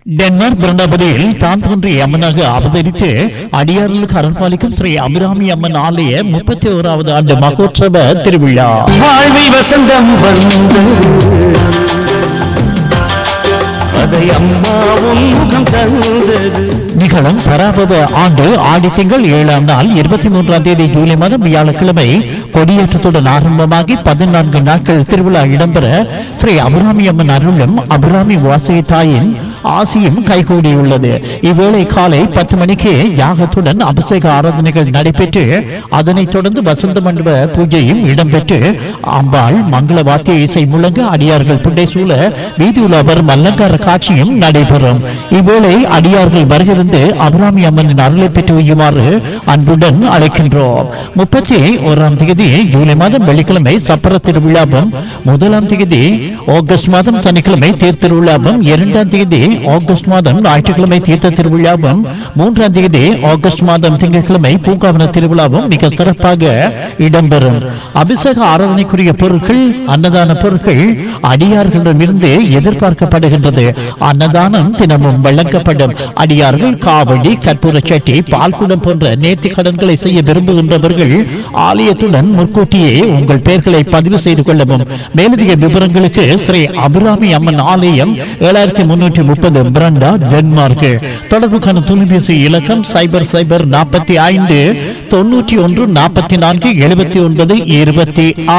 Denmark ഭരണപതിയിൽ താൻ തന്ത്രി അമ്മനാக அவதரித்து அடியார்களுக்கு அருள்பாலிக்கும் ஸ்ரீ அபிராமி அம்மன் ஆலய முப்பத்தி ஓராவது ஆண்டு மகோற்சவ திருவிழா வாழ்வில் வசந்தம் வந்து அதை அம்மாவும் முகம் தந்தது நிகழும் பராபவ ஆண்டு ஆடி திங்கள் ஏழாம் நாள் இருபத்தி மூன்றாம் தேதி ஜூலை மாதம் வியாழக்கிழமை கொடியேற்றத்துடன் ஆரம்பமாகி பதினான்கு நாட்கள் திருவிழா இடம்பெற ஸ்ரீ அபிராமி அம்மன் அருளும் அபிராமி வாசகி தாயின் ஆசியும் கைகூடியுள்ளது இவ்வேளை காலை பத்து மணிக்கு யாகத்துடன் அபிஷேக ஆராதனைகள் நடைபெற்று அதனைத் தொடர்ந்து வசந்த மண்டப பூஜையும் இடம்பெற்று அம்பாள் மங்கள வாத்திய இசை முழங்க அடியார்கள் புண்டை சூழ வீதி உலாவர் மல்லங்கார காட்சியும் நடைபெறும் இவ்வேளை அடியார்கள் வருகிறது அபிராமி அம்மனின் அருளை பெற்று வையுமாறு அன்புடன் அழைக்கின்றோம் முப்பத்தி ஓராம் தேதி ஜூலை மாதம் வெள்ளிக்கிழமை சப்பர திருவிழாவும் முதலாம் தேதி ஆகஸ்ட் மாதம் சனிக்கிழமை தேர் திருவிழாவும் இரண்டாம் தேதி ஆகஸ்ட் மாதம் ஞாயிற்றுக்கிழமை தீர்த்த திருவிழாவும் மூன்றாம் தேதி ஆகஸ்ட் மாதம் திங்கட்கிழமை பூங்காவன திருவிழாவும் மிக சிறப்பாக இடம்பெறும் அபிஷேக ஆராதனைக்குரிய பொருட்கள் அன்னதான பொருட்கள் அடியார்களிடமிருந்து எதிர்பார்க்கப்படுகின்றது அன்னதானம் தினமும் வழங்கப்படும் அடியார்கள் காவடி கற்பூர சட்டி பால்குடம் போன்ற நேர்த்தி கடன்களை செய்ய விரும்புகின்றவர்கள் ஆலயத்துடன் முன்கூட்டியே உங்கள் பெயர்களை பதிவு செய்து கொள்ளவும் மேலதிக விவரங்களுக்கு ஸ்ரீ அபிராமி அம்மன் ஆலயம் ஏழாயிரத்தி முன்னூற்றி முப்பது பிரண்டா டென்மார்க் தொடர்புக்கான தொலைபேசி இலக்கம் சைபர் சைபர் நாற்பத்தி ஐந்து தொண்ணூற்றி ஒன்று நாற்பத்தி நான்கு எழுபத்தி ஒன்பது இருபத்தி